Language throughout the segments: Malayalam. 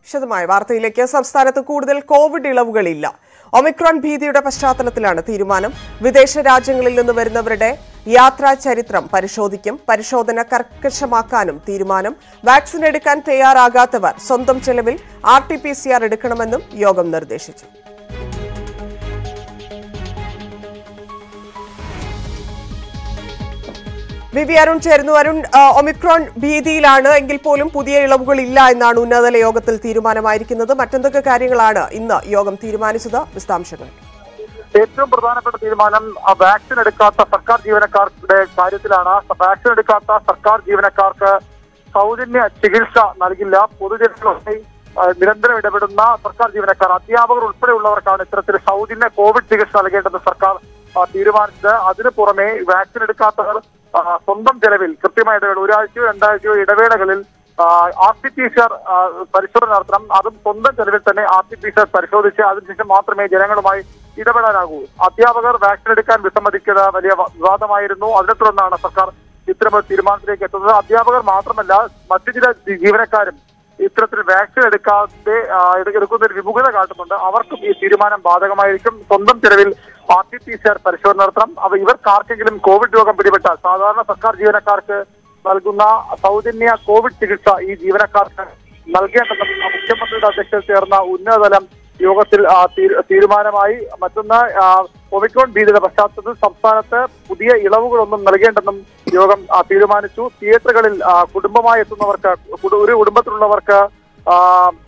വിശദമായ വാർത്തയിലേക്ക് സംസ്ഥാനത്ത് കൂടുതൽ കോവിഡ് ഇളവുകളില്ല ഒമിക്രോൺ ഭീതിയുടെ പശ്ചാത്തലത്തിലാണ് തീരുമാനം വിദേശ രാജ്യങ്ങളിൽ നിന്ന് വരുന്നവരുടെ യാത്രാ ചരിത്രം പരിശോധിക്കും പരിശോധന കർക്കശമാക്കാനും തീരുമാനം വാക്സിൻ എടുക്കാൻ തയ്യാറാകാത്തവർ സ്വന്തം ചെലവിൽ R T P C R എടുക്കണമെന്നും യോഗം നിർദ്ദേശിച്ചു വി വി അരുൺ ചേരുന്നു അരുൺ ആ, ഒമിക്രോൺ ഭീതിയിലാണ് എങ്കിൽ പോലും പുതിയ ഇളവുകൾ ഇല്ല എന്നാണ് ഉന്നതതല യോഗത്തിൽ തീരുമാനമായിരിക്കുന്നത് മറ്റെന്തൊക്കെ കാര്യങ്ങളാണ് ഇന്ന് യോഗം തീരുമാനിച്ചത് വിശദാംശങ്ങൾ ഏറ്റവും പ്രധാനപ്പെട്ട തീരുമാനം ആ വാക്സിൻ എടുക്കാത്ത സർക്കാർ ജീവനക്കാരുടെ കാര്യത്തിലാണ് വാക്സിൻ എടുക്കാത്ത സർക്കാർ ജീവനക്കാർക്ക് സൗജന്യ ചികിത്സ നൽകില്ല പൊതുജനങ്ങളുമായി ആ, നിരന്തരം ഇടപെടുന്ന സർക്കാർ ജീവനക്കാർ അധ്യാപകർ ഉൾപ്പെടെയുള്ളവർക്കാണ് ഇത്തരത്തിൽ സൗജന്യ കോവിഡ് ചികിത്സ നൽകേണ്ടെന്ന് സർക്കാർ ആ, തീരുമാനിച്ചത് അതിനു പുറമെ വാക്സിൻ എടുക്കാത്തവർ ആ, സ്വന്തം ചെലവിൽ കൃത്യമായ ഇടവേള ഒരാഴ്ചയോ രണ്ടാഴ്ചയോ ഇടവേളകളിൽ R T P C R പരിശോധന നടത്തണം അതും സ്വന്തം ചെലവിൽ തന്നെ R T P C R പരിശോധിച്ച് അതിനുശേഷം മാത്രമേ ജനങ്ങളുമായി ഇടപെടാനാകൂ അധ്യാപകർ വാക്സിൻ എടുക്കാൻ വിസമ്മതിക്കുന്നത് വലിയ വ- വിവാദമായിരുന്നു അതിനെ തുടർന്നാണ് സർക്കാർ ഇത്തരമൊരു തീരുമാനത്തിലേക്ക് എത്തുന്നത് അധ്യാപകർ മാത്രമല്ല മറ്റു ചില ജീ- ജീവനക്കാരും ഇത്തരത്തിൽ വാക്സിൻ എടുക്കാതെ ആ, എടു- എടുക്കുന്ന ഒരു വിമുഖത കാട്ടുന്നുണ്ട് അവർക്കും ഈ തീരുമാനം ബാധകമായിരിക്കും സ്വന്തം ചെലവിൽ R T P C R പരിശോധന നടത്തണം അവ ഇവർക്കാർക്കെങ്കിലും കോവിഡ് രോഗം പിടിപെട്ടാൽ സാധാരണ സർക്കാർ ജീവനക്കാർക്ക് നൽകുന്ന സൗജന്യ കോവിഡ് ചികിത്സ ഈ ജീവനക്കാർക്ക് നൽകേണ്ടെന്നും മുഖ്യമന്ത്രിയുടെ അധ്യക്ഷതയിൽ ചേർന്ന ഉന്നതതലം യോഗത്തിൽ ആ, തീരു- തീരുമാനമായി മറ്റൊന്ന് ആ, ഒമിക്രോൺ ഭീതിയുടെ പശ്ചാത്തലത്തിൽ സംസ്ഥാനത്ത് പുതിയ ഇളവുകളൊന്നും നൽകേണ്ടെന്നും യോഗം ആ, തീരുമാനിച്ചു തിയേറ്ററുകളിൽ ആ, കുടുംബമായി എത്തുന്നവർക്ക് കുടു- ഒരു കുടുംബത്തിലുള്ളവർക്ക് ആ,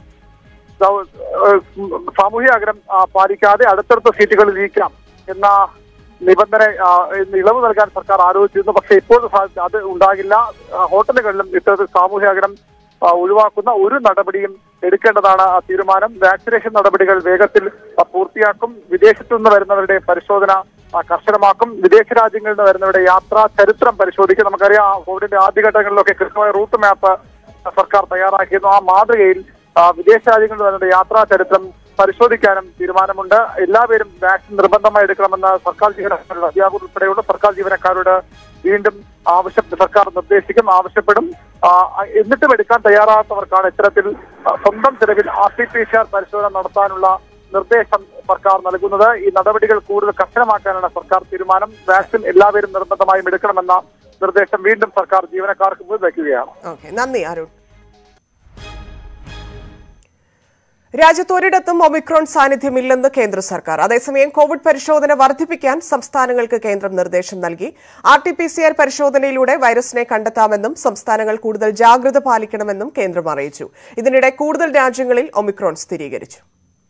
സൗ- ഏഹ് സാമൂഹ്യ അകലം ആ, പാലിക്കാതെ അടുത്തടുത്ത സീറ്റുകളിൽ ഇരിക്കാം എന്ന നിബന്ധന ആ, ഇളവ് നൽകാൻ സർക്കാർ ആലോചിച്ചിരുന്നു പക്ഷേ ഇപ്പോൾ സാ- അത് ഉണ്ടാകില്ല ആ, ഹോട്ടലുകളിലും ഇത്തരത്തിൽ സാമൂഹ്യ അകലം ആ, ഒഴിവാക്കുന്ന ഒരു നടപടിയും എടുക്കേണ്ടതാണ് ആ തീരുമാനം വാക്സിനേഷൻ നടപടികൾ വേഗത്തിൽ ആ, പൂർത്തിയാക്കും വിദേശത്തു നിന്ന് വരുന്നവരുടെ പരിശോധന ആ, കർശനമാക്കും വിദേശ രാജ്യങ്ങളിൽ നിന്ന് വരുന്നവരുടെ യാത്രാ ചരിത്രം പരിശോധിക്കും നമുക്കറിയാം ആ, കോവിഡിന്റെ ആദ്യഘട്ടങ്ങളിലൊക്കെ കൃത്യമായ റൂട്ട് മാപ്പ് സർക്കാർ തയ്യാറാക്കിയിരുന്നു ആ മാതൃകയിൽ ആ, വിദേശ രാജ്യങ്ങളിൽ വരുന്ന യാത്രാ ചരിത്രം പരിശോധിക്കാനും തീരുമാനമുണ്ട് എല്ലാവരും വാക്സിൻ നിർബന്ധമായി എടുക്കണമെന്ന് സർക്കാർ ജീവനക്കാരുടെ അധ്യാപകർ ഉൾപ്പെടെയുള്ള സർക്കാർ ജീവനക്കാരോട് വീണ്ടും ആവശ്യം സർക്കാർ നിർദ്ദേശിക്കും ആവശ്യപ്പെടും ആ, എന്നിട്ടും എടുക്കാൻ തയ്യാറാകാത്തവർക്കാണ് ഇത്തരത്തിൽ ആ, സ്വന്തം ചെലവിൽ R T P C R പരിശോധന നടത്താനുള്ള നിർദ്ദേശം സർക്കാർ നൽകുന്നത് ഈ നടപടികൾ കൂടുതൽ കർശനമാക്കാനാണ് സർക്കാർ തീരുമാനം വാക്സിൻ എല്ലാവരും നിർബന്ധമായും എടുക്കണമെന്ന നിർദ്ദേശം വീണ്ടും സർക്കാർ ജീവനക്കാർക്ക് മുന്നിൽ വയ്ക്കുകയാണ് ഓക്കെ നന്ദി അരുൺ രാജ്യത്ത് ഒരിടത്തും ഒമിക്രോൺ സാന്നിധ്യമില്ലെന്ന് കേന്ദ്ര സർക്കാർ അതേസമയം കോവിഡ് പരിശോധന വർദ്ധിപ്പിക്കാൻ സംസ്ഥാനങ്ങൾക്ക് കേന്ദ്രം നിർദ്ദേശം നൽകി R T P C R പരിശോധനയിലൂടെ വൈറസിനെ കണ്ടെത്താമെന്നും സംസ്ഥാനങ്ങൾ കൂടുതൽ ജാഗ്രത പാലിക്കണമെന്നും കേന്ദ്രം അറിയിച്ചു ഇതിനിടെ കൂടുതൽ രാജ്യങ്ങളിൽ ഒമിക്രോൺ സ്ഥിരീകരിച്ചു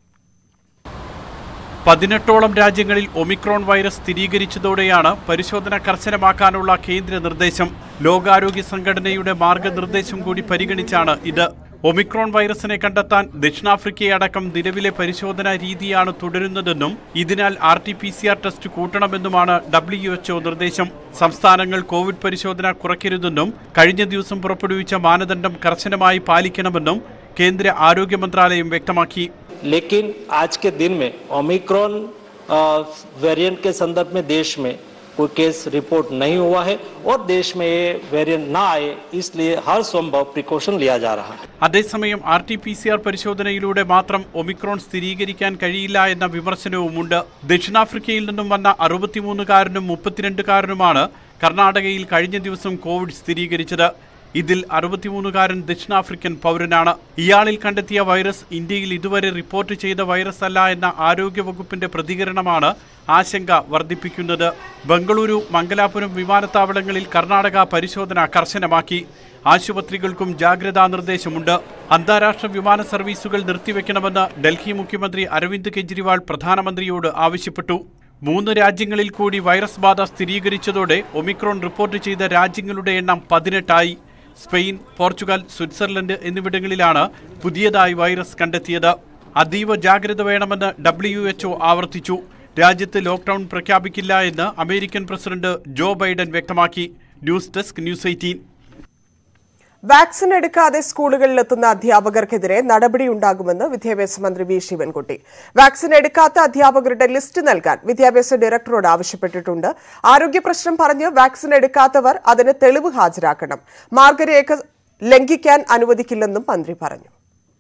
പതിനെട്ടോളം രാജ്യങ്ങളിൽ ഒമിക്രോൺ വൈറസ് സ്ഥിരീകരിച്ചതോടെയാണ് പരിശോധന കർശനമാക്കാനുള്ള കേന്ദ്ര നിർദ്ദേശം ലോകാരോഗ്യ സംഘടനയുടെ മാർഗനിർദ്ദേശം കൂടി പരിഗണിച്ചാണ് ഇത് ഒമിക്രോൺ വൈറസിനെ കണ്ടെത്താൻ ദക്ഷിണാഫ്രിക്കയടക്കം നിലവിലെ പരിശോധനാ രീതിയാണ് തുടരുന്നതെന്നും ഇതിനാൽ R T P C R test കൂട്ടണമെന്നുമാണ് ഡബ്ല്യു എച്ച്ഒ നിർദ്ദേശം സംസ്ഥാനങ്ങൾ കോവിഡ് പരിശോധന കുറയ്ക്കരുതെന്നും കഴിഞ്ഞ ദിവസം പുറപ്പെടുവിച്ച മാനദണ്ഡം കർശനമായി പാലിക്കണമെന്നും കേന്ദ്ര ആരോഗ്യ മന്ത്രാലയം വ്യക്തമാക്കി लेकिन आज के दिन में ओमिक्रॉन वेरिएंट के संदर्भ में देश में कोई केस रिपोर्ट नहीं हुआ है और देश में ये वेरिएंट ना आए इसलिए हर संभव प्रिकॉशन लिया जा रहा है അതേസമയം R T P C R പരിശോധനയിലൂടെ മാത്രം ഒമിക്രോൺ സ്ഥിരീകരിക്കാൻ കഴിയില്ല എന്ന വിമർശനവുമുണ്ട് ദക്ഷിണാഫ്രിക്കയിൽ നിന്നും വന്ന അറുപത്തിമൂന്നുകാരനും മുപ്പത്തിരണ്ടുകാരനുമാണ് കർണാടകയിൽ കഴിഞ്ഞ ദിവസം കോവിഡ് സ്ഥിരീകരിച്ചത് ഇതിൽ അറുപത്തിമൂന്നുകാരൻ ദക്ഷിണാഫ്രിക്കൻ പൗരനാണ് ഇയാളിൽ കണ്ടെത്തിയ വൈറസ് ഇന്ത്യയിൽ ഇതുവരെ റിപ്പോർട്ട് ചെയ്ത വൈറസ് അല്ല എന്ന ആരോഗ്യവകുപ്പിന്റെ പ്രതികരണമാണ് ആശങ്ക വർദ്ധിപ്പിക്കുന്നത് ബംഗളൂരു മംഗലാപുരം വിമാനത്താവളങ്ങളിൽ കർണാടക പരിശോധന കർശനമാക്കി ആശുപത്രികൾക്കും ജാഗ്രതാ നിർദ്ദേശമുണ്ട് അന്താരാഷ്ട്ര വിമാന സർവീസുകൾ നിർത്തിവെക്കണമെന്ന് ഡൽഹി മുഖ്യമന്ത്രി അരവിന്ദ് കെജ്രിവാൾ പ്രധാനമന്ത്രിയോട് ആവശ്യപ്പെട്ടു മൂന്ന് രാജ്യങ്ങളിൽ കൂടി വൈറസ് ബാധ സ്ഥിരീകരിച്ചതോടെ ഒമിക്രോൺ റിപ്പോർട്ട് ചെയ്ത രാജ്യങ്ങളുടെ എണ്ണം പതിനെട്ടായി സ്പെയിൻ പോർച്ചുഗൽ സ്വിറ്റ്സർലൻഡ് എന്നിവിടങ്ങളിലാണ് പുതിയതായി വൈറസ് കണ്ടെത്തിയത് അതീവ ജാഗ്രത വേണമെന്ന് ഡബ്ല്യു എച്ച്ഒ ആവർത്തിച്ചു രാജ്യത്ത് ലോക്ഡൌൺ പ്രഖ്യാപിക്കില്ല എന്ന് അമേരിക്കൻ പ്രസിഡന്റ് ജോ ബൈഡൻ വ്യക്തമാക്കി news desk News eighteen vaccine എടുക്കാതെ സ്കൂളുകളിലെത്തുന്ന അധ്യാപകർക്കെതിരെ നടപടിയുണ്ടാകുമെന്ന് വിദ്യാഭ്യാസ മന്ത്രി വി ശിവൻകുട്ടി വാക്സിൻ എടുക്കാത്ത അധ്യാപകരുടെ ലിസ്റ്റ് നൽകാൻ വിദ്യാഭ്യാസ ഡയറക്ടറോട് ആവശ്യപ്പെട്ടിട്ടുണ്ട് ആരോഗ്യ പ്രശ്നം പറഞ്ഞ് വാക്സിൻ എടുക്കാത്തവർ അതിന് തെളിവ് ഹാജരാക്കണം മാർഗരേഖ ലംഘിക്കാൻ അനുവദിക്കില്ലെന്നും മന്ത്രി പറഞ്ഞു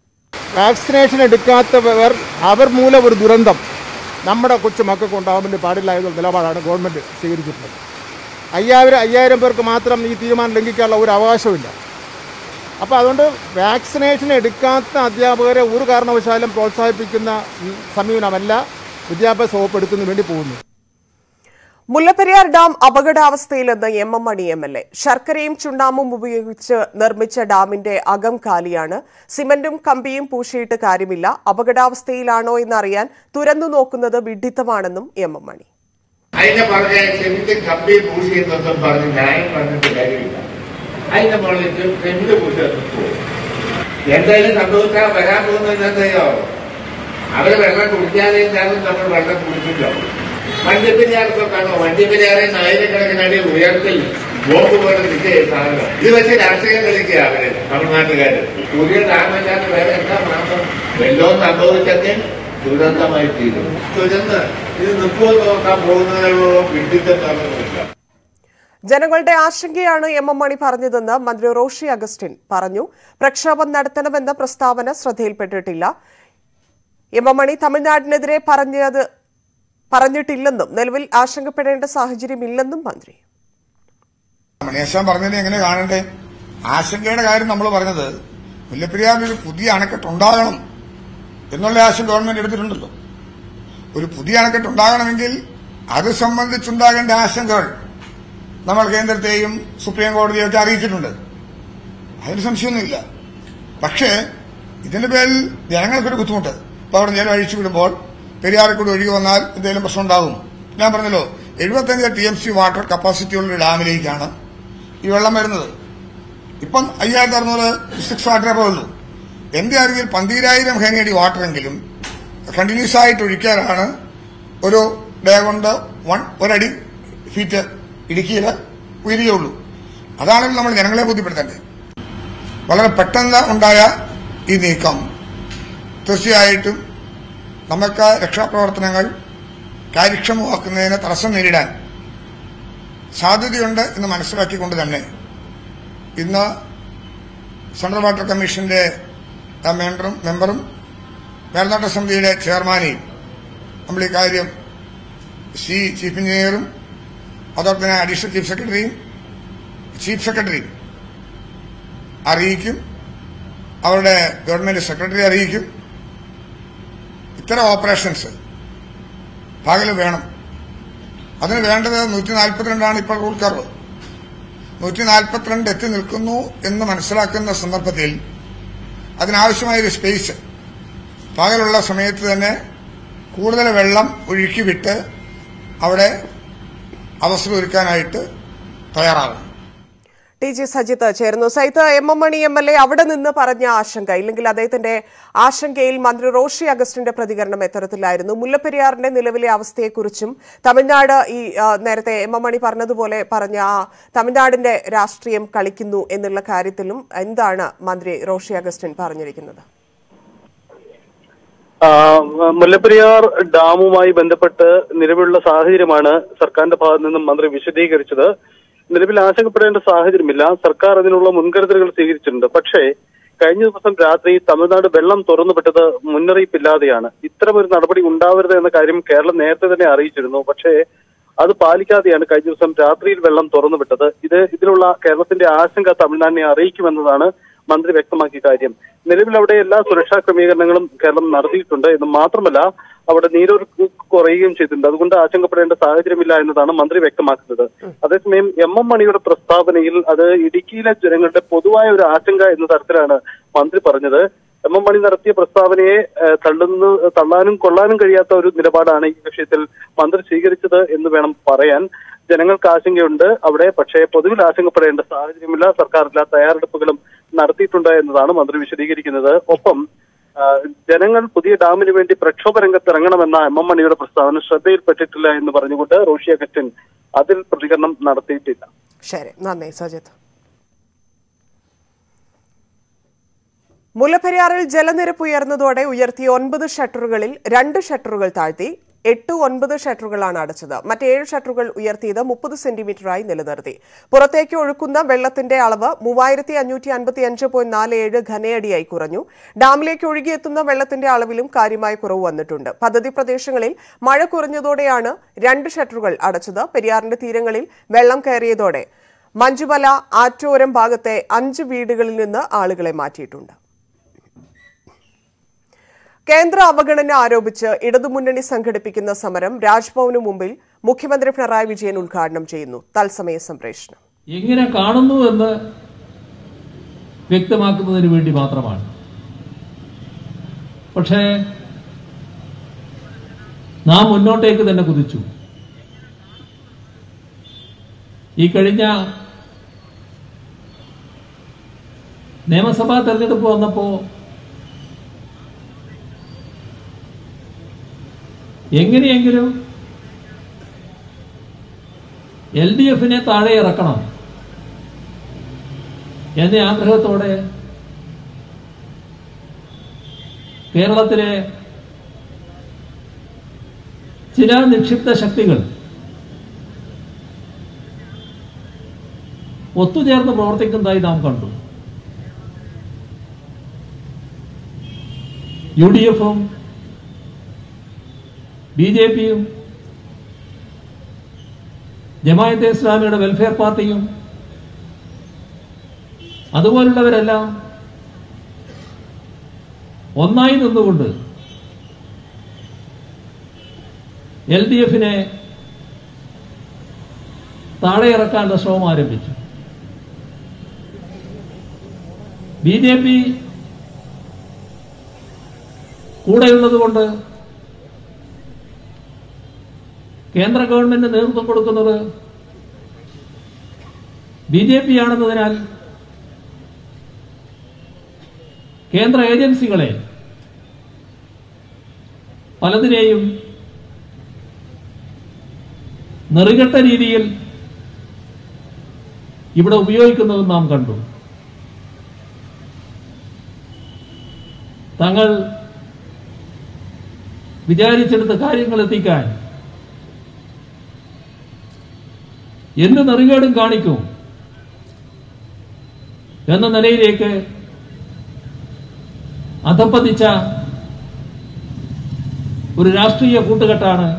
വാക്സിനേഷൻ എടുക്കാത്തവർ അവർ മൂലം ഒരു ദുരന്തം നമ്മുടെ കൊച്ചു മക്കൾക്ക് ഉണ്ടാകാൻ വേണ്ടി പാടില്ല എന്ന നിലപാടാണ് ഗവൺമെൻറ് സ്വീകരിച്ചിട്ടുള്ളത് അയ്യായിരം അയ്യായിരം പേർക്ക് മാത്രം ഈ തീരുമാനം ലംഘിക്കാനുള്ള ഒരു അവകാശമില്ല അപ്പോൾ അതുകൊണ്ട് വാക്സിനേഷൻ എടുക്കാത്ത അധ്യാപകരെ ഒരു കാരണവശാലും പ്രോത്സാഹിപ്പിക്കുന്ന ഉം, സമീപനമല്ല വിദ്യാഭ്യാസ വകുപ്പ് എടുക്കുന്നതിന് വേണ്ടി പോകുന്നത് മുല്ലപ്പെരിയാർ ഡാം അപകടാവസ്ഥയിലെന്ന് M M Mani M L A ശർക്കരയും ചുണ്ണാമ്പും ഉപയോഗിച്ച് നിർമ്മിച്ച ഡാമിന്റെ അകം കാലിയാണ് സിമന്റും കമ്പിയും പൂശിയിട്ട് കാര്യമില്ല അപകടാവസ്ഥയിലാണോ എന്നറിയാൻ തുറന്നു നോക്കുന്നത് വിഡ്ഢിത്തമാണെന്നും എം എം മണി അതിനെ പറഞ്ഞ സെമിന്റെ കമ്പി പൂശിയെന്നൊന്നും പറഞ്ഞ് ന്യായം പറഞ്ഞിട്ട് കാര്യമില്ല അതിന്റെ മുകളിൽ സെമിന്റെ പൂശി പോകും എന്തായാലും സംഭവിച്ചാൽ വരാൻ പോകുന്നത് എന്തയോ അവര് വെള്ളം കുടിക്കാതെ എന്തായാലും നമ്മൾ വെള്ളം കുടിക്കില്ല വണ്ടിപ്പെരിയാർക്കൊക്കെയാണോ വണ്ടിപ്പെരിയാറെ ആയിരക്കണക്കിന് അടി ഉയർത്തിൽ ബോംബ് പോലെ നിൽക്കുക സാധനം ഇത് വെച്ച് രാഷ്ട്രീയം കളിക്കുക അവര് തമിഴ്നാട്ടുകാര് പുതിയ ഡാമല്ലാതെ വേറെ എന്താ മാർഗം വെള്ളവും സംഭവിച്ചെങ്കിൽ ദുരന്തമായി തീരും ദുരന്തം ഇത് നിൽക്കുമോ നോക്കാൻ പോകുന്നതിനുള്ള വിഡിത്തം തമ്മിലില്ല ജനങ്ങളുടെ ആശങ്കയാണ് എം എം മണി പറഞ്ഞതെന്ന് മന്ത്രി റോഷി അഗസ്റ്റിൻ പറഞ്ഞു പ്രക്ഷോഭം നടത്തണമെന്ന പ്രസ്താവന ശ്രദ്ധയിൽപ്പെട്ടിട്ടില്ല എം എം മണി തമിഴ്നാടിനെതിരെ പറഞ്ഞത് പറഞ്ഞിട്ടില്ലെന്നും നിലവിൽ ആശങ്കപ്പെടേണ്ട സാഹചര്യമില്ലെന്നും മന്ത്രി മണിയേശാൻ പറഞ്ഞതിനെ എങ്ങനെ കാണണ്ടേ ആശങ്കയുടെ കാര്യം നമ്മൾ പറഞ്ഞത് മുല്ലപ്പെരിയാറിൽ ഒരു പുതിയ അണക്കെട്ട് ഉണ്ടാകണം എന്നുള്ള ആശയം ഗവൺമെന്റ് എടുത്തിട്ടുണ്ടല്ലോ ഒരു പുതിയ അണക്കെട്ട് ഉണ്ടാകണമെങ്കിൽ അത് സംബന്ധിച്ചുണ്ടാകേണ്ട ആശങ്കകൾ നമ്മൾ കേന്ദ്രത്തെയും സുപ്രീം കോടതിയും ഒക്കെ അറിയിച്ചിട്ടുണ്ട് അതിന് സംശയമൊന്നുമില്ല പക്ഷേ ഇതിന്റെ പേരിൽ ജനങ്ങൾക്കൊരു ബുദ്ധിമുട്ട് ഇപ്പൊ അവിടെ ജലം അഴിച്ചു വിടുമ്പോൾ പെരിയാറിൽ കൂടി ഒഴുകി വന്നാൽ എന്തെങ്കിലും പ്രശ്നം ഉണ്ടാകും ഞാൻ പറഞ്ഞല്ലോ എഴുപത്തഞ്ച് T M C water capacity ഉള്ള ഒരു ഡാമിലേക്കാണ് ഈ വെള്ളം വരുന്നത് ഇപ്പം അയ്യായിരത്തി അറുന്നൂറ് സിക്സ് വാട്ടറേ പോയുള്ളൂ എന്റെ അറിവിൽ പന്തീരായിരം ഹെനയടി വാട്ടറെങ്കിലും കണ്ടിന്യൂസ് ആയിട്ട് ഒഴിക്കാനാണ് ഒരു ഡേ കൊണ്ട് വൺ ഒരടി ഫീറ്റ് ഇടുക്കിയിൽ ഉയരുകയുള്ളൂ അതാണെങ്കിൽ നമ്മൾ ജനങ്ങളെ ബോധ്യപ്പെടുത്തേണ്ടത് വളരെ പെട്ടെന്ന് ഉണ്ടായ ഈ നീക്കം തീർച്ചയായിട്ടും നമുക്ക് രക്ഷാപ്രവർത്തനങ്ങൾ കാര്യക്ഷമമാക്കുന്നതിന് തടസ്സം നേരിടാൻ സാധ്യതയുണ്ട് എന്ന് മനസ്സിലാക്കിക്കൊണ്ട് തന്നെ ഇന്ന് സെൻട്രൽ വാട്ടർ കമ്മീഷന്റെ ആ മെമ്പറും മെമ്പറും മേൽനോട്ട സമിതിയുടെ ചെയർമാനെയും നമ്മൾ ഈ കാര്യം സി ചീഫ് എഞ്ചിനീയറും അതോടൊപ്പം തന്നെ അഡീഷണൽ ചീഫ് സെക്രട്ടറിയും ചീഫ് സെക്രട്ടറിയും അറിയിക്കും അവരുടെ ഗവൺമെന്റ് സെക്രട്ടറി അറിയിക്കും ഇത്തരം ഓപ്പറേഷൻസ് പകല് വേണം അതിന് വേണ്ടത് നൂറ്റി നാൽപ്പത്തിരണ്ടാണ് ഇപ്പോൾ റൂൾ കർവ് നൂറ്റി നാൽപ്പത്തിരണ്ട് എത്തി നിൽക്കുന്നു എന്ന് മനസ്സിലാക്കുന്ന സന്ദർഭത്തിൽ അതിനാവശ്യമായ ഒരു സ്പേസ് പകലുള്ള സമയത്ത് തന്നെ കൂടുതൽ വെള്ളം ഒഴുക്കി വിട്ട് അവിടെ അവസരമൊരുക്കാനായിട്ട് തയ്യാറാകും ടി ജി സജിത്ത് ചേർന്നു സൈത്ത് M M Mani M L A അവിടെ നിന്ന് പറഞ്ഞ ആശങ്ക ഇല്ലെങ്കിൽ അദ്ദേഹത്തിന്റെ ആശങ്കയിൽ മന്ത്രി റോഷി അഗസ്റ്റിന്റെ പ്രതികരണം എത്തരത്തിലായിരുന്നു മുല്ലപ്പെരിയാറിന്റെ നിലവിലെ അവസ്ഥയെക്കുറിച്ചും തമിഴ്നാട് ഈ ആ, നേരത്തെ എം എം മണി പറഞ്ഞതുപോലെ പറഞ്ഞ ആ തമിഴ്നാടിന്റെ രാഷ്ട്രീയം കളിക്കുന്നു എന്നുള്ള കാര്യത്തിലും എന്താണ് മന്ത്രി റോഷി അഗസ്റ്റിൻ പറഞ്ഞിരിക്കുന്നത് ആ, മുല്ലപ്പെരിയാർ ഡാമുമായി ബന്ധപ്പെട്ട് നിലവിലുള്ള സാഹചര്യമാണ് സർക്കാരിന്റെ ഭാഗത്ത് നിന്നും മന്ത്രി വിശദീകരിച്ചത് നിലവിൽ ആശങ്കപ്പെടേണ്ട സാഹചര്യമില്ല സർക്കാർ അതിനുള്ള മുൻകരുതലുകൾ സ്വീകരിച്ചിട്ടുണ്ട് പക്ഷേ കഴിഞ്ഞ ദിവസം രാത്രി തമിഴ്നാട് വെള്ളം തുറന്നുവിട്ടത് മുന്നറിയിപ്പില്ലാതെയാണ് ഇത്തരമൊരു നടപടി ഉണ്ടാവരുത് എന്ന കാര്യം കേരളം നേരത്തെ തന്നെ അറിയിച്ചിരുന്നു പക്ഷേ അത് പാലിക്കാതെയാണ് കഴിഞ്ഞ ദിവസം രാത്രിയിൽ വെള്ളം തുറന്നുവിട്ടത് ഇത് ഇതിലുള്ള കേരളത്തിന്റെ ആശങ്ക തമിഴ്നാടിനെ അറിയിക്കുമെന്നതാണ് മന്ത്രി വ്യക്തമാക്കിയ കാര്യം നിലവിൽ അവിടെ എല്ലാ സുരക്ഷാ ക്രമീകരണങ്ങളും കേരളം നടത്തിയിട്ടുണ്ട് എന്ന് മാത്രമല്ല അവിടെ നീരൊഴുക്ക് കുറയുകയും ചെയ്തിട്ടുണ്ട് അതുകൊണ്ട് ആശങ്കപ്പെടേണ്ട സാഹചര്യമില്ല എന്നതാണ് മന്ത്രി വ്യക്തമാക്കുന്നത് അതേസമയം എം എം മണിയുടെ പ്രസ്താവനയിൽ അത് ഇടുക്കിയിലെ ജനങ്ങളുടെ പൊതുവായ ഒരു ആശങ്ക എന്ന തരത്തിലാണ് മന്ത്രി പറഞ്ഞത് എം എം മണി നടത്തിയ പ്രസ്താവനയെ ഏഹ്, തള്ളുന്നു തള്ളാനും കൊള്ളാനും കഴിയാത്ത ഒരു നിലപാടാണ് ഈ വിഷയത്തിൽ മന്ത്രി സ്വീകരിച്ചത് എന്ന് വേണം പറയാൻ ജനങ്ങൾക്ക് ആശങ്കയുണ്ട് അവിടെ പക്ഷേ പൊതുവിൽ ആശങ്കപ്പെടേണ്ട സാഹചര്യമില്ല സർക്കാർ എല്ലാ തയ്യാറെടുപ്പുകളും നടത്തിയിട്ടുണ്ട് എന്നതാണ് മന്ത്രി വിശദീകരിക്കുന്നത് ഒപ്പം ആ, ജനങ്ങൾ പുതിയ ഡാമിന് വേണ്ടി പ്രക്ഷോഭ രംഗത്ത് ഇറങ്ങണമെന്ന എം എം മണിയുടെ പ്രസ്താവന ശ്രദ്ധയിൽപ്പെട്ടിട്ടില്ല എന്ന് പറഞ്ഞുകൊണ്ട് റോഷി അഗസ്റ്റിൻ അതിൽ പ്രതികരണം നടത്തിയിട്ടില്ല ശരി നന്ദി സജിത്ത് മുല്ലപ്പെരിയാറിൽ ജലനിരപ്പ് ഉയർന്നതോടെ ഉയർത്തിയ ഒൻപത് ഷട്ടറുകളിൽ രണ്ട് ഷട്ടറുകൾ താഴ്ത്തി എട്ട് ഒൻപത് ഷട്ടറുകളാണ് അടച്ചത് മറ്റേഴ് ഷട്ടറുകൾ ഉയർത്തിയത് മുപ്പത് സെന്റിമീറ്ററായി നിലനിർത്തി പുറത്തേക്ക് ഒഴുക്കുന്ന വെള്ളത്തിന്റെ അളവ് മൂവായിരത്തി അഞ്ഞൂറ്റി അൻപത്തി അഞ്ച് പോയിന്റ് നാല് ഏഴ് ഘനയടിയായി കുറഞ്ഞു ഡാമിലേക്ക് ഒഴുകിയെത്തുന്ന വെള്ളത്തിന്റെ അളവിലും കാര്യമായ കുറവ് വന്നിട്ടുണ്ട് പദ്ധതി പ്രദേശങ്ങളിൽ മഴ കുറഞ്ഞതോടെയാണ് രണ്ട് ഷട്ടറുകൾ അടച്ചത് പെരിയാറിന്റെ തീരങ്ങളിൽ വെള്ളം കയറിയതോടെ മഞ്ചുമല ആറ്റോരം ഭാഗത്തെ അഞ്ച് വീടുകളിൽ നിന്ന് ആളുകളെ മാറ്റിയിട്ടുണ്ട് കേന്ദ്ര അവഗണന ആരോപിച്ച് ഇടതുമുന്നണി സംഘടിപ്പിക്കുന്ന സമരം രാജ്ഭവനു മുമ്പിൽ മുഖ്യമന്ത്രി പിണറായി വിജയൻ ഉദ്ഘാടനം ചെയ്യുന്നു തത്സമയ സംപ്രേഷണം എങ്ങനെ കാണുന്നു എന്ന് വ്യക്തമാക്കുന്നതിന് വേണ്ടി മാത്രമാണ് പക്ഷേ നാം മുന്നോട്ടേക്ക് തന്നെ കുതിച്ചു ഈ കഴിഞ്ഞ നിയമസഭാ തെരഞ്ഞെടുപ്പ് വന്നപ്പോ എങ്ങനെയെങ്കിലും എൽ ഡി എഫിനെ താഴെ ഇറക്കണം എന്ന ആഗ്രഹത്തോടെ കേരളത്തിലെ ചില നിക്ഷിപ്ത ശക്തികൾ ഒത്തുചേർന്ന് പ്രവർത്തിക്കുന്നതായി നാം കണ്ടു യു ഡി എഫും ബി ജെ പിയും ജമായത്തെ ഇസ്ലാമിയുടെ വെൽഫെയർ പാർട്ടിയും അതുപോലുള്ളവരെല്ലാം ഒന്നായി നിന്നുകൊണ്ട് എൽ ഡി എഫിനെ താഴെ ഇറക്കാനുള്ള ശ്രമം ആരംഭിച്ചു ബി ജെ പി കൂടെയുള്ളത് കൊണ്ട് കേന്ദ്ര ഗവൺമെന്റ് നേതൃത്വം കൊടുക്കുന്നത് ബി ജെ പി ആണെന്നതിനാൽ കേന്ദ്ര ഏജൻസികളെ പലതിനെയും നെറികെട്ട രീതിയിൽ ഇവിടെ ഉപയോഗിക്കുന്നതും നാം കണ്ടു തങ്ങൾ വിചാരിച്ചെടുത്ത കാര്യങ്ങൾ എത്തിക്കാൻ എന്ത് നെറികേടും കാണിക്കും എന്ന നിലയിലേക്ക് അധപ്പതിച്ച ഒരു രാഷ്ട്രീയ കൂട്ടുകെട്ടാണ്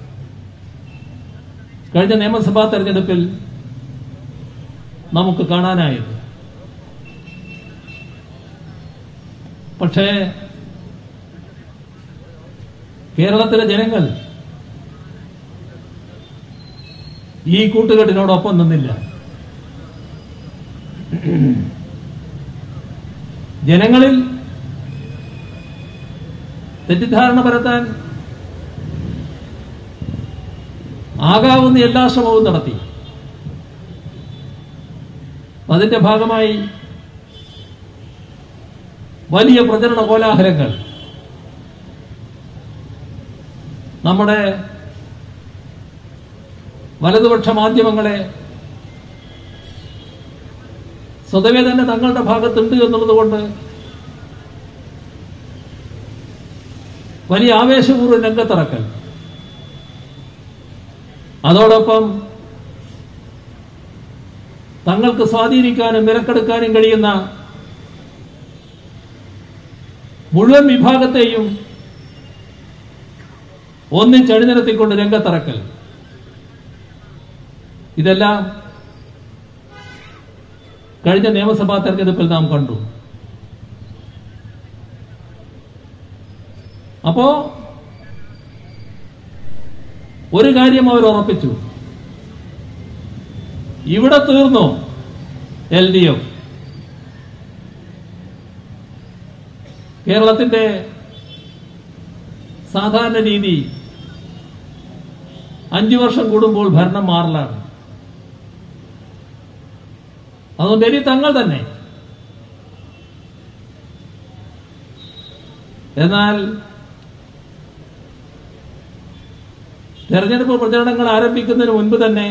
കഴിഞ്ഞ നിയമസഭാ തെരഞ്ഞെടുപ്പിൽ നമുക്ക് കാണാനായത് പക്ഷേ കേരളത്തിലെ ജനങ്ങൾ ഈ കൂട്ടുകെട്ടിനോടൊപ്പം നിന്നില്ല ജനങ്ങളിൽ തെറ്റിദ്ധാരണ പരത്താൻ ആകാവുന്ന എല്ലാ ശ്രമവും നടത്തി അതിന്റെ ഭാഗമായി വലിയ പ്രചരണ കോലാഹലങ്ങൾ നമ്മുടെ വലതുപക്ഷ മാധ്യമങ്ങളെ സ്വതവേ തന്നെ തങ്ങളുടെ ഭാഗത്തുണ്ട് എന്നുള്ളത് കൊണ്ട് വലിയ ആവേശപൂർവ്വം രംഗത്തിറക്കൽ അതോടൊപ്പം തങ്ങൾക്ക് സ്വാധീനിക്കാനും വിലക്കെടുക്കാനും കഴിയുന്ന മുഴുവൻ വിഭാഗത്തെയും ഒന്നിച്ചണിനിരത്തിക്കൊണ്ട് രംഗത്തിറക്കൽ ഇതെല്ലാം കഴിഞ്ഞ നിയമസഭാ തെരഞ്ഞെടുപ്പിൽ നാം കണ്ടു അപ്പോ ഒരു കാര്യം അവർ ഉറപ്പിച്ചു ഇവിടെ തീർന്നു എൽ ഡി എഫ് കേരളത്തിന്റെ സാധാരണ രീതി അഞ്ചു വർഷം കൂടുമ്പോൾ ഭരണം മാറലാണ് അതുകൊണ്ട് ഇനി തങ്ങൾ തന്നെ എന്നാൽ തെരഞ്ഞെടുപ്പ് പ്രചരണങ്ങൾ ആരംഭിക്കുന്നതിന് മുൻപ് തന്നെ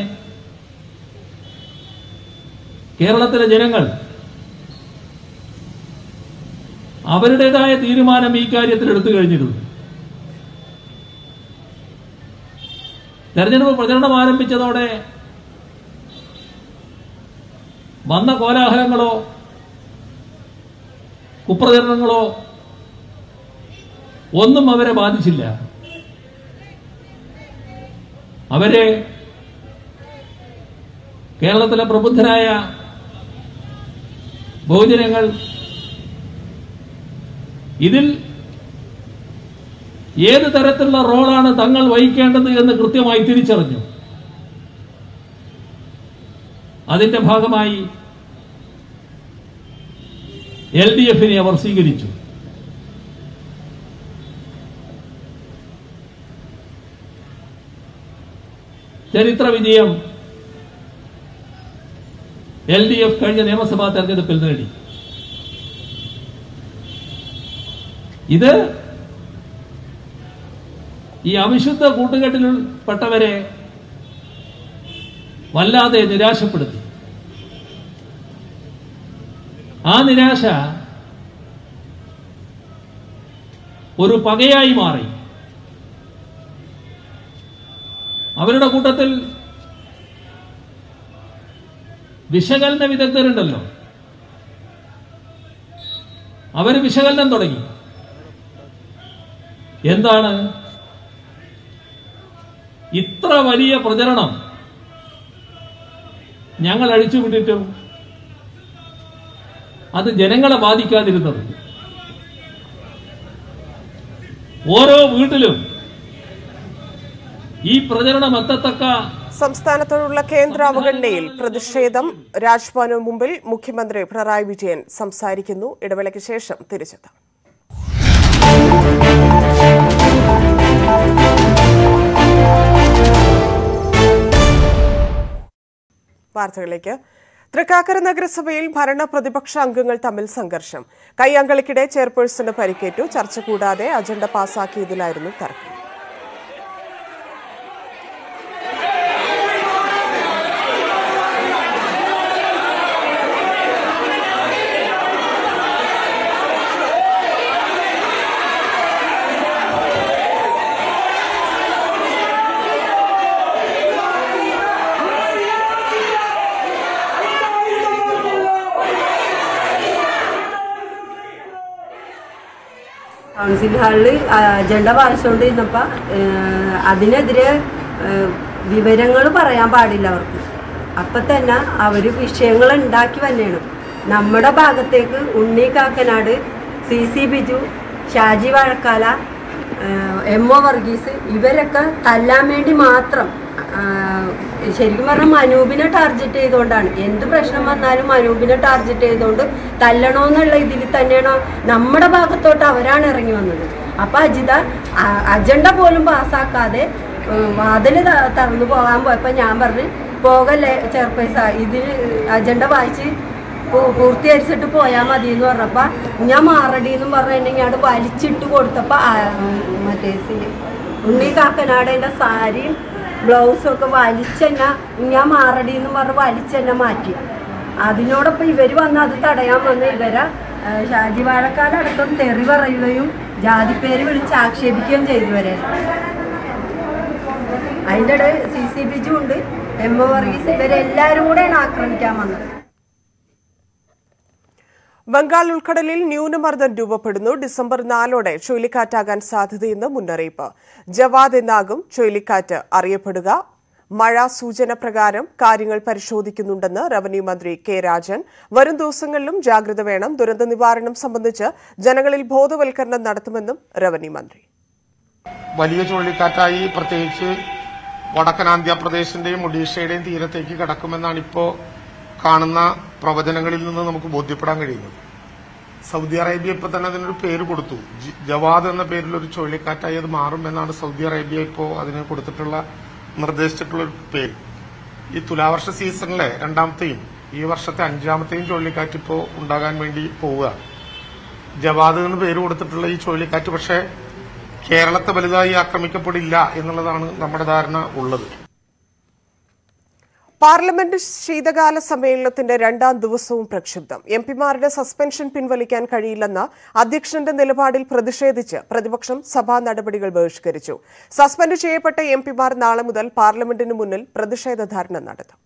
കേരളത്തിലെ ജനങ്ങൾ അവരുടേതായ തീരുമാനം ഈ കാര്യത്തിൽ എടുത്തു കഴിഞ്ഞിരുന്നു തെരഞ്ഞെടുപ്പ് പ്രചരണം ആരംഭിച്ചതോടെ വന്ന കോലാഹലങ്ങളോ കുപ്രചരണങ്ങളോ ഒന്നും അവരെ ബാധിച്ചില്ല അവരെ കേരളത്തിലെ പ്രബുദ്ധരായ ബഹുജനങ്ങൾ ഇതിൽ ഏത് തരത്തിലുള്ള റോളാണ് തങ്ങൾ വഹിക്കേണ്ടത് എന്ന് കൃത്യമായി തിരിച്ചറിഞ്ഞു അതിന്റെ ഭാഗമായി എൽ ഡി എഫിനെ അവർ സ്വീകരിച്ചു ചരിത്ര വിജയം എൽ ഡി എഫ് കഴിഞ്ഞ നിയമസഭാ തെരഞ്ഞെടുപ്പിൽ നേടി ഇത് ഈ അവിശുദ്ധ കൂട്ടുകെട്ടിൽപ്പെട്ടവരെ വല്ലാതെ നിരാശപ്പെടുത്തി ആ നിരാശ ഒരു പകയായി മാറി അവരുടെ കൂട്ടത്തിൽ വിശകലന വിദഗ്ധരുണ്ടല്ലോ അവർ വിശകലനം തുടങ്ങി എന്താണ് ഇത്ര വലിയ പ്രചരണം ഞങ്ങൾ അഴിച്ചുവിട്ടിട്ടും അത് ജനങ്ങളെ ബാധിക്കാതിരുന്നത് ഓരോ വീട്ടിലും ഈ പ്രചരണം എത്തത്തക്ക സംസ്ഥാനത്തോടുള്ള കേന്ദ്ര അവഗണനയിൽ പ്രതിഷേധം രാജ്ഭവനു മുമ്പിൽ മുഖ്യമന്ത്രി പിണറായി വിജയൻ സംസാരിക്കുന്നു ഇടവേളയ്ക്ക് ശേഷം തിരിച്ചെത്താം വാർത്തകളിലേക്ക് തൃക്കാക്കര നഗരസഭയിൽ ഭരണ പ്രതിപക്ഷ അംഗങ്ങൾ തമ്മിൽ സംഘർഷം കയ്യാങ്കളിക്കിടെ ചെയർപേഴ്സണ് പരിക്കേറ്റു ചർച്ച കൂടാതെ അജണ്ട പാസാക്കിയതിലായിരുന്നു തർക്കം കൗൺസിൽ ഹാളിൽ അജണ്ട വായിച്ചുകൊണ്ടിരുന്നപ്പോൾ അതിനെതിരെ വിവരങ്ങൾ പറയാൻ പാടില്ല അവർക്ക് അപ്പം തന്നെ അവർ വിഷയങ്ങൾ ഉണ്ടാക്കി തന്നെയാണ് നമ്മുടെ ഭാഗത്തേക്ക് Unni Kakkanad C C Biju Shaji Vazhakkala M O Varghese ഇവരൊക്കെ തല്ലാൻ വേണ്ടി മാത്രം ആ, ശരിക്കും പറഞ്ഞാൽ മനൂപിനെ ടാർഗറ്റ് ചെയ്തുകൊണ്ടാണ് എന്ത് പ്രശ്നം വന്നാലും മനൂപിനെ ടാർഗറ്റ് ചെയ്തുകൊണ്ട് തല്ലണമെന്നുള്ള ഇതിൽ തന്നെയാണ് നമ്മുടെ ഭാഗത്തോട്ട് അവരാണ് ഇറങ്ങി വന്നത് അപ്പൊ അജിത അ- അജണ്ട പോലും പാസ്സാക്കാതെ വാതിൽ തുറന്നു പോകാൻ പോയപ്പോ ഞാൻ പറഞ്ഞു പോകല്ലേ ചെയർപേഴ്സ ഇതിൽ അജണ്ട വായിച്ച് പൂ- പൂർത്തീകരിച്ചിട്ട് പോയാൽ മതി എന്ന് പറഞ്ഞപ്പോ ഞാൻ മാറടി എന്നും പറഞ്ഞിട്ടുണ്ടെങ്കിൽ അവിടെ വലിച്ചിട്ട് കൊടുത്തപ്പോ ആ, മറ്റേ സി- ഉണ്ണി കാക്കനാടേന്റെ സാരിയും ബ്ലൗസും ഒക്കെ വലിച്ചെന്നെ ഞാൻ മാറടി എന്ന് പറഞ്ഞ് വലിച്ചെന്നെ മാറ്റി അതിനോടൊപ്പം ഇവര് വന്ന് അത് തടയാൻ വന്ന് ഇവരെ ആ, ഷാജി വാഴക്കാലടക്കം തെറി പറയുകയും ജാതിപ്പേര് വിളിച്ച് ആക്ഷേപിക്കുകയും ചെയ്തു ഇവരെ അതിൻ്റെ ഇടയിൽ സി സി ബിജു ഉണ്ട് എം ഒ വർഗീസ് ഇവരെല്ലാവരും കൂടെയാണ് ആക്രമിക്കാൻ വന്നത് ബംഗാൾ ഉൾക്കടലിൽ ന്യൂനമർദ്ദം രൂപപ്പെടുന്നു ഡിസംബർ നാലോടെ ചുഴലിക്കാറ്റാകാൻ സാധ്യതയെന്ന് മുന്നറിയിപ്പ് ജവാദ് എന്നാകും ചുഴലിക്കാറ്റ് അറിയപ്പെടുക മഴ സൂചന പ്രകാരം കാര്യങ്ങൾ പരിശോധിക്കുന്നുണ്ടെന്ന് റവന്യൂ മന്ത്രി കെ രാജൻ വരും ദിവസങ്ങളിലും ജാഗ്രത വേണം ദുരന്ത നിവാരണം സംബന്ധിച്ച് ജനങ്ങളിൽ ബോധവൽക്കരണം നടത്തുമെന്നും റവന്യൂ മന്ത്രി വലിയ ചുഴലിക്കാറ്റായി പ്രത്യേകിച്ച് വടക്കൻ ആന്ധ്രാപ്രദേശിന്റെയും ഒഡീഷയുടെയും തീരത്തേക്ക് കടക്കുമെന്നാണ് ഇപ്പോൾ കാണുന്ന പ്രവചനങ്ങളിൽ നിന്ന് നമുക്ക് ബോധ്യപ്പെടാൻ കഴിയുന്നത് സൗദി അറേബ്യ ഇപ്പൊ തന്നെ അതിനൊരു പേര് കൊടുത്തു ജി- ജവാദ് എന്ന പേരിൽ ഒരു ചുഴലിക്കാറ്റായി അത് മാറുമെന്നാണ് സൗദി അറേബ്യ ഇപ്പോൾ അതിന് കൊടുത്തിട്ടുള്ള നിർദ്ദേശിച്ചിട്ടുള്ള ഒരു പേര് ഈ തുലാവർഷ സീസണിലെ രണ്ടാമത്തെയും ഈ വർഷത്തെ അഞ്ചാമത്തെയും ചുഴലിക്കാറ്റ് ഇപ്പോൾ ഉണ്ടാകാൻ വേണ്ടി പോവുക ജവാദ് എന്ന് പേര് കൊടുത്തിട്ടുള്ള ഈ ചുഴലിക്കാറ്റ് പക്ഷേ കേരളത്തെ വലുതായി ആക്രമിക്കപ്പെടില്ല എന്നുള്ളതാണ് നമ്മുടെ ധാരണ ഉള്ളത് പാർലമെന്റ് ശീതകാല സമ്മേളനത്തിന്റെ രണ്ടാം ദിവസവും പ്രക്ഷുബ്ധം എം പിമാരുടെ സസ്പെൻഷൻ പിൻവലിക്കാൻ കഴിയില്ലെന്ന അധ്യക്ഷന്റെ നിലപാടിൽ പ്രതിഷേധിച്ച് പ്രതിപക്ഷം സഭാ നടപടികൾ ബഹിഷ്കരിച്ചു സസ്പെൻഡ് ചെയ്യപ്പെട്ട എം പിമാർ നാളെ മുതൽ പാർലമെന്റിന് മുന്നിൽ പ്രതിഷേധ ധർണ നടത്തും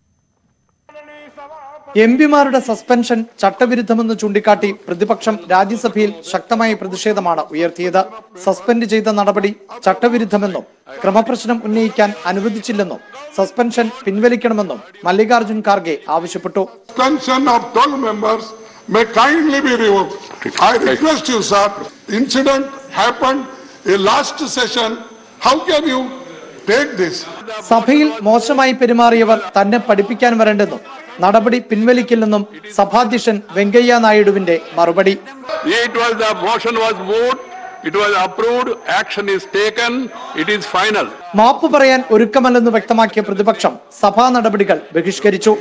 എം പിമാരുടെ സസ്പെൻഷൻ ചട്ടവിരുദ്ധമെന്ന് ചൂണ്ടിക്കാട്ടി പ്രതിപക്ഷം രാജ്യസഭയിൽ ശക്തമായ പ്രതിഷേധമാണ് ഉയർത്തിയത് സസ്പെൻഡ് ചെയ്ത നടപടി ചട്ടവിരുദ്ധമെന്നും ക്രമപ്രശ്നം ഉന്നയിക്കാൻ അനുവദിച്ചില്ലെന്നും സസ്പെൻഷൻ പിൻവലിക്കണമെന്നും മല്ലികാർജുൻ ഖാർഗെ ആവശ്യപ്പെട്ടു suspension of 12 members may kindly be revoked. I request you, sir, incident happened in last session. How can you take this? സഭയിൽ മോശമായി പെരുമാറിയവർ തന്നെ പഠിപ്പിക്കാൻ വരണ്ടെന്നും നടപടി പിൻവലിക്കില്ലെന്നും സഭാധ്യക്ഷൻ വെങ്കയ്യ നായിഡുവിന്റെ മറുപടി It was the motion was moved, it was approved, action is taken, it is final. മാപ്പ് പറയാൻ ഒരുക്കമല്ലെന്ന് വ്യക്തമാക്കിയ പ്രതിപക്ഷം സഭാ നടപടികൾ ബഹിഷ്കരിച്ചു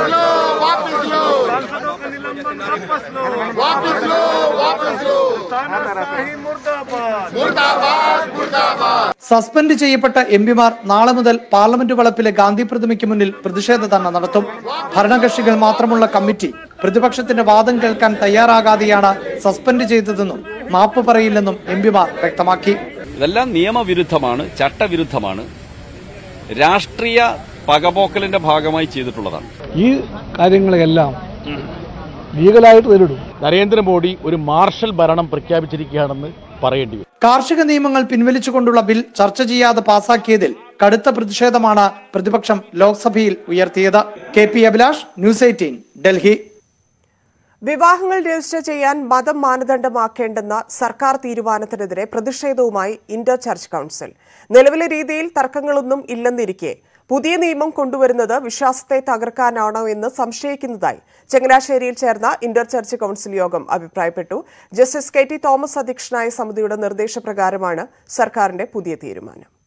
സസ്പെൻഡ് ചെയ്യപ്പെട്ട എം പിമാർ നാളെ മുതൽ പാർലമെന്റ് വളപ്പിലെ ഗാന്ധി പ്രതിമയ്ക്ക് മുന്നിൽ പ്രതിഷേധ ധർണ നടത്തും ഭരണകക്ഷികൾ മാത്രമുള്ള കമ്മിറ്റി പ്രതിപക്ഷത്തിന്റെ വാദം കേൾക്കാൻ തയ്യാറാകാതെയാണ് സസ്പെൻഡ് ചെയ്തതെന്നും മാപ്പ് പറയില്ലെന്നും എം പിമാർ വ്യക്തമാക്കി ഇതെല്ലാം നിയമവിരുദ്ധമാണ് ചട്ടവിരുദ്ധമാണ് രാഷ്ട്രീയ പകപോക്കലിന്റെ ഭാഗമായി ചെയ്തിട്ടുള്ളതാണ് ഈ കാര്യങ്ങളെല്ലാം ലീഗലായിട്ട് നേരിടും നരേന്ദ്രമോദി ഒരു മാർഷൽ ഭരണം പ്രഖ്യാപിച്ചിരിക്കുകയാണെന്ന് പറയേണ്ടി വരും കാർഷിക നിയമങ്ങൾ പിൻവലിച്ചുകൊണ്ടുള്ള ബിൽ ചർച്ച ചെയ്യാതെ പാസാക്കിയതിൽ കടുത്ത പ്രതിഷേധമാണ് പ്രതിപക്ഷം ലോക്സഭയിൽ ഉയർത്തിയത് K P Abhilash News eighteen Delhi വിവാഹങ്ങൾ രജിസ്റ്റർ ചെയ്യാൻ മതം മാനദണ്ഡമാക്കേണ്ടെന്ന സർക്കാർ തീരുമാനത്തിനെതിരെ പ്രതിഷേധവുമായി ഇന്റർ ചർച്ച് കൌൺസിൽ നിലവിലെ രീതിയിൽ തർക്കങ്ങളൊന്നും ഇല്ലെന്നിരിക്കെ പുതിയ നിയമം കൊണ്ടുവരുന്നത് വിശ്വാസത്തെ തകർക്കാനാണോ എന്ന് സംശയിക്കുന്നതായി ചങ്ങനാശ്ശേരിയിൽ ചേർന്ന ഇന്റർ ചർച്ച് കൌൺസിൽ യോഗം അഭിപ്രായപ്പെട്ടു ജസ്റ്റിസ് കെ ടി തോമസ് അധ്യക്ഷനായ സമിതിയുടെ നിർദ്ദേശപ്രകാരമാണ് സർക്കാരിന്റെ പുതിയ തീരുമാനം